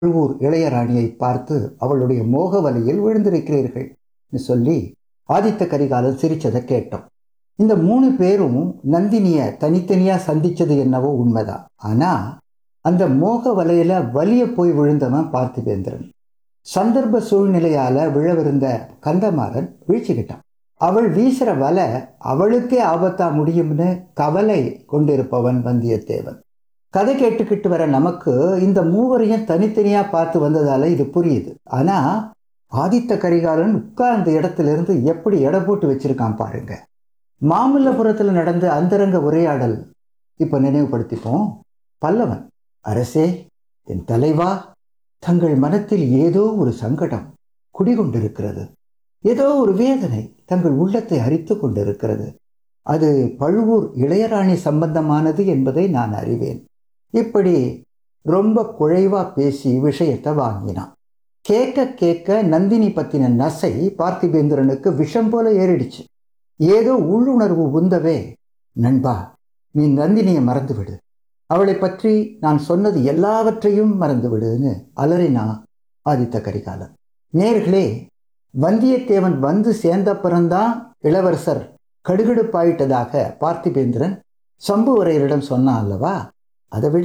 பழுவூர் இளையராணியை பார்த்து அவளுடைய மோக வலையில் விழுந்திருக்கிறீர்கள் சொல்லி ஆதித்த கரிகாலன் சிரிச்சதை கேட்டோம் இந்த மூணு பேரும் நந்தினிய தனித்தனியா சந்திச்சது என்னவோ உண்மைதான் ஆனா அந்த மோக வலையில வலிய போய் விழுந்தவன் பார்த்திபேந்திரன் சந்தர்ப்ப சூழ்நிலையால விழவிருந்த கந்தமாறன் வீழ்ச்சிக்கிட்டான் அவள் வீசுற வலை அவளுக்கே ஆபத்தா முடியும்னு கவலை கொண்டிருப்பவன் வந்தியத்தேவன் கதை கேட்டுக்கிட்டு வர நமக்கு இந்த மூவரையும் தனித்தனியா பார்த்து வந்ததால இது புரியுது ஆனா ஆதித்த கரிகாலன் உட்கார்ந்த இடத்துல இருந்து எப்படி எடை போட்டு வச்சிருக்கான் பாருங்க மாமல்லபுரத்தில் நடந்த அந்தரங்க உரையாடல் இப்ப நினைவுபடுத்திப்போம் பல்லவன் அரசே என் தலைவா தங்கள் மனத்தில் ஏதோ ஒரு சங்கடம் குடிகொண்டிருக்கிறது ஏதோ ஒரு வேதனை தங்கள் உள்ளத்தை அரித்து கொண்டிருக்கிறது அது பழுவூர் இளையராணி சம்பந்தமானது என்பதை நான் அறிவேன் இப்படி ரொம்ப குழைவா பேசி விஷயத்தை வாங்கினான் கேட்க கேட்க நந்தினி பத்தின நசை பார்த்திபேந்திரனுக்கு விஷம் போல ஏறிடுச்சு ஏதோ உள்ளுணர்வு உந்தவே நண்பா நீ நந்தினியை மறந்துவிடு அவளை பற்றி நான் சொன்னது எல்லாவற்றையும் மறந்துவிடுன்னு அலறினா ஆதித்த கரிகாலன் நேர்களே வந்தியத்தேவன் வந்து சேர்ந்தப்புறம்தான் இளவரசர் கடுகடுப்பாயிட்டதாக பார்த்திபேந்திரன் சம்புவரையரிடம் சொன்னான் அல்லவா அதை விட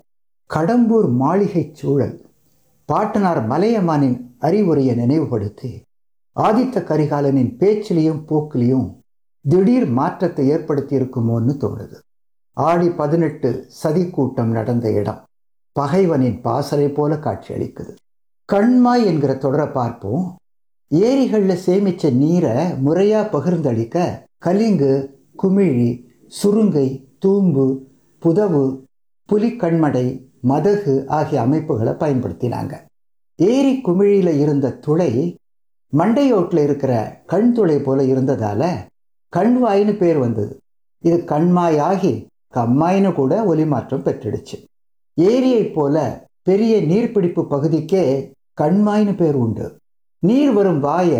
கடம்பூர் மாளிகை சூழல் பாட்டனார் மலையமானின் அறிவுரையை நினைவுபடுத்தி ஆதித்த கரிகாலனின் பேச்சிலையும் போக்கிலையும் திடீர் மாற்றத்தை ஏற்படுத்தி இருக்குமோன்னு தோணுது ஆடி பதினெட்டு சதி கூட்டம் நடந்த இடம் பகைவனின் பாசறை போல காட்சியளிக்குது கண்மாய் என்கிற தொடரை பார்ப்போம் ஏரிகளில் சேமிச்ச நீரை முறையா பகிர்ந்தளிக்க கலிங்கு குமிழி சுருங்கை தூம்பு புதவு புலிக்கண்மடை மதகு ஆகிய அமைப்புகளை பயன்படுத்தினாங்க ஏரி குமிழியில இருந்த துளை மண்டையோட்டில் இருக்கிற கண் துளை போல இருந்ததால கண்வாயின்னு பேர் வந்தது இது கண்மாயாகி கம்மாயின்னு கூட ஒலிமாற்றம் பெற்றுடுச்சு ஏரியைப் போல பெரிய நீர்பிடிப்பு பகுதிக்கே கண்மாயின்னு பேர் உண்டு நீர் வரும் வாய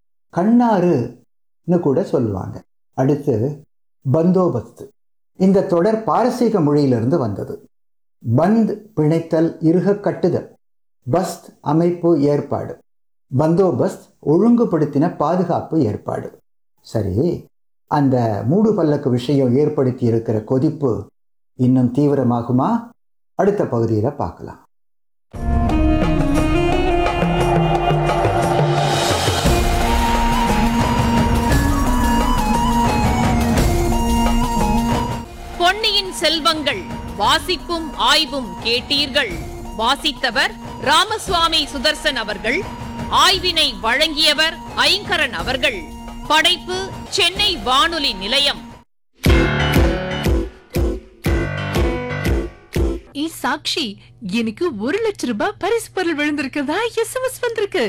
கண்ணாறுன்னு கூட சொல்லுவாங்க அடுத்து பந்தோபஸ்து இந்த தொடர் பாரசீக மொழியிலிருந்து வந்தது பந்த் பிணைத்தல் இருக கட்டுதல் பஸ்த் அமைப்பு ஏற்பாடு பந்தோபஸ்த் ஒழுங்குபடுத்தின பாதுகாப்பு ஏற்பாடு சரி அந்த மூடு பல்லக்கு விஷயம் ஏற்படுத்தி இருக்கிற கொதிப்பு இன்னும் தீவிரமாகுமா அடுத்த பகுதியில் பார்க்கலாம் பொன்னியின் செல்வங்கள் வாசிப்பும் ஆய்வும் கேட்டீர்கள் வாசித்தவர் ராமசுவாமி சுதர்சன் அவர்கள் ஆய்வினை வழங்கியவர் ஐங்கரன் அவர்கள் படைப்பு சென்னை வானொலி நிலையம் ஏ சாக்ஷி எனக்கு ஒரு லட்சம் ரூபாய் பரிசு பொருள் விழுந்திருக்கிறதா எஸ்எம்எஸ் வந்திருக்கு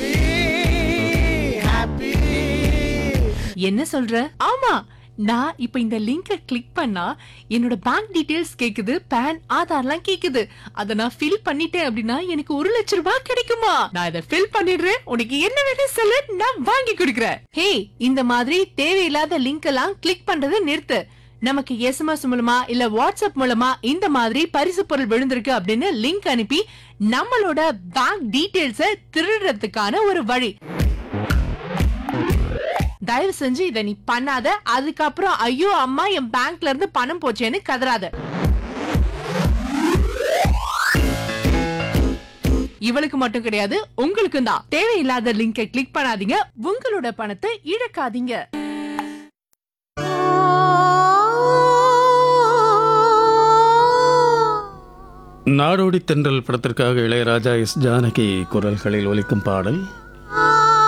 என்ன சொல்ற ஆமா நான் இப்ப இந்த லிங்க கிளிக் பண்ணா என்னோட பேங்க் டீடைல்ஸ் கேக்குது பேன் ஆதார்லாம் கேக்குது அத நான் ஃபில் பண்ணிட்டேன் அப்படின்னா எனக்கு ஒரு லட்சம் ரூபாய் கிடைக்குமா நான் இத ஃபில் பண்ணிடுறேன் உனக்கு என்ன வேணும் சொல்லு நான் வாங்கி கொடுக்கறேன் ஹே இந்த மாதிரி தேவையில்லாத லிங்க் எல்லாம் கிளிக் பண்றதை நிறுத்து நமக்கு எஸ்எம்எஸ் மூலமா இல்ல வாட்ஸ்அப் மூலமா இந்த மாதிரி பரிசு பொருள் விழுந்திருக்கு அப்படின்னு லிங்க் அனுப்பி நம்மளோட பேங்க் டீடைல்ஸ திருடுறதுக்கான ஒரு வழி தயவு செஞ்சு இத நீ பண்ணாத அதுக்கப்புறம் ஐயோ அம்மா என் பேங்க்ல இருந்து பணம் போச்சேன்னு கதறாத இவளுக்கு மட்டும் கிடையாது உங்களுக்கும் தான் தேவையில்லாத லிங்கை கிளிக் பண்ணாதீங்க உங்களோட பணத்தை இழக்காதீங்க நாடோடி தென்றல் படத்திற்காக இளையராஜா எஸ் ஜானகி குரல்களில் ஒலிக்கும் பாடல்